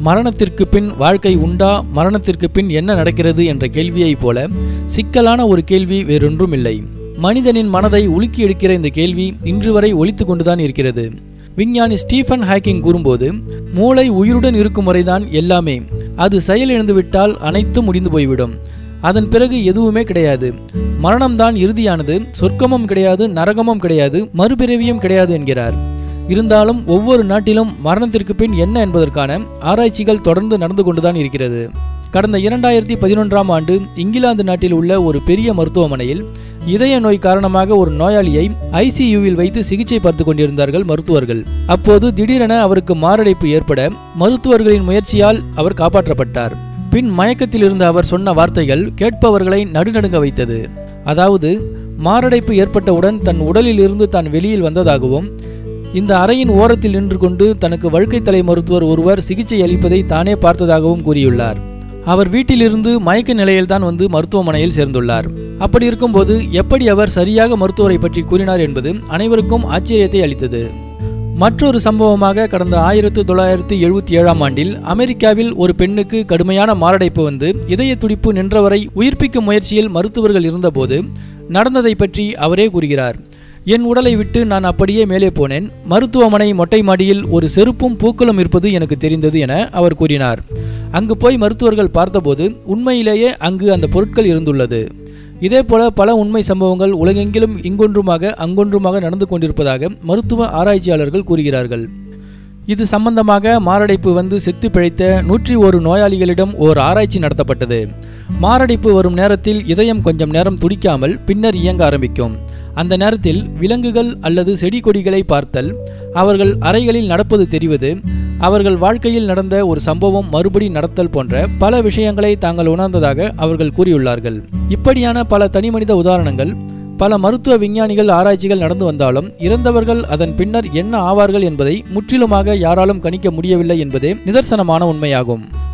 மரணத்திற்கு பின் வாழ்க்கை உண்டா மரணத்திற்கு பின் என்ன நடக்கிறது என்ற கேள்வியைப் போல சிக்கலான ஒரு கேள்வி வேறொன்றும் இல்லை மனிதனின் மனதை உலுக்கி எடுக்கிற இந்த கேள்வி இன்று வரை ஒலித்து கொண்டுதான் இருக்கிறது விஞ்ஞானி ஸ்டீஃபன் ஹாக்கிங் கூறும்போது மூளை உயிருடன் இருக்கும் வரைதான் எல்லாமே அது செயலிழந்துவிட்டால் அனைத்தும் முடிந்து போய்விடும் அதன் பிறகு எதுவுமே கிடையாது மரணம்தான் இறுதியானது சொர்க்கமும் கிடையாது நரகமும் கிடையாது மறுபிறவியும் கிடையாது என்கிறார் இருந்தாலும் ஒவ்வொரு நாட்டிலும் மரணத்திற்கு பின் என்ன என்பதற்கான ஆராய்ச்சிகள் தொடர்ந்து நடந்து கொண்டுதான் இருக்கிறது கடந்த இரண்டாயிரத்தி பதினொன்றாம் ஆண்டு இங்கிலாந்து நாட்டில் உள்ள ஒரு பெரிய மருத்துவமனையில் இதய நோய் காரணமாக ஒரு நோயாளியை ஐசியூவில் வைத்து சிகிச்சை பார்த்து கொண்டிருந்தார்கள் மருத்துவர்கள் அப்போது திடீரென அவருக்கு மாரடைப்பு ஏற்பட மருத்துவர்களின் முயற்சியால் அவர் காப்பாற்றப்பட்டார் பின் மயக்கத்தில் இருந்த அவர் சொன்ன வார்த்தைகள் கேட்பவர்களை நடுநடுங்க வைத்தது அதாவது மாரடைப்பு ஏற்பட்டவுடன் தன் உடலில் இருந்து தான் வெளியில் வந்ததாகவும் இந்த அறையின் ஓரத்தில் நின்று கொண்டு தனக்கு வழுக்கை தலை மருத்துவர் ஒருவர் சிகிச்சை அளிப்பதை தானே பார்த்ததாகவும் கூறியுள்ளார் அவர் வீட்டிலிருந்து மயக்க நிலையில்தான் வந்து மருத்துவமனையில் சேர்ந்துள்ளார் அப்படி இருக்கும்போது எப்படி அவர் சரியாக மருத்துவரை பற்றி கூறினார் என்பது அனைவருக்கும் ஆச்சரியத்தை அளித்தது மற்றொரு சம்பவமாக கடந்த ஆயிரத்து தொள்ளாயிரத்து எழுபத்தி ஏழாம் ஆண்டில் அமெரிக்காவில் ஒரு பெண்ணுக்கு கடுமையான மாரடைப்பு வந்து இதய துடிப்பு நின்றவரை உயிர்ப்பிக்கும் முயற்சியில் மருத்துவர்கள் இருந்தபோது நடந்ததை பற்றி அவரே கூறுகிறார் என் உடலை விட்டு நான் அப்படியே மேலே போனேன் மருத்துவமனை மொட்டை மாடியில் ஒரு செருப்பும் பூக்களும் இருப்பது எனக்கு தெரிந்தது என அவர் கூறினார் அங்கு போய் மருத்துவர்கள் பார்த்தபோது உண்மையிலேயே அங்கு அந்த பொருட்கள் இருந்துள்ளது இதேபோல பல உண்மை சம்பவங்கள் உலகெங்கிலும் இங்கொன்றுமாக அங்கொன்றுமாக நடந்து கொண்டிருப்பதாக மருத்துவ ஆராய்ச்சியாளர்கள் கூறுகிறார்கள் இது சம்பந்தமாக மாரடைப்பு வந்து செத்து பிழைத்த நூற்றி ஒரு நோயாளிகளிடம் ஓர் ஆராய்ச்சி நடத்தப்பட்டது மாரடைப்பு வரும் நேரத்தில் இதயம் கொஞ்சம் நேரம் துடிக்காமல் பின்னர் இயங்க ஆரம்பிக்கும் அந்த நேரத்தில் விலங்குகள் அல்லது செடி கொடிகளை பார்த்தல் அவர்கள் அறைகளில் நடப்பது தெரிவது அவர்கள் வாழ்க்கையில் நடந்த ஒரு சம்பவம் மறுபடி நடத்தல் போன்ற பல விஷயங்களை தாங்கள் உணர்ந்ததாக அவர்கள் கூறியுள்ளார்கள் இப்படியான பல தனிமனித உதாரணங்கள் பல மருத்துவ விஞ்ஞானிகள் ஆராய்ச்சிகள் நடந்து வந்தாலும் இறந்தவர்கள் அதன் பின்னர் என்ன ஆவார்கள் என்பதை முற்றிலுமாக யாராலும் கணிக்க முடியவில்லை என்பதே நிதர்சனமான உண்மையாகும்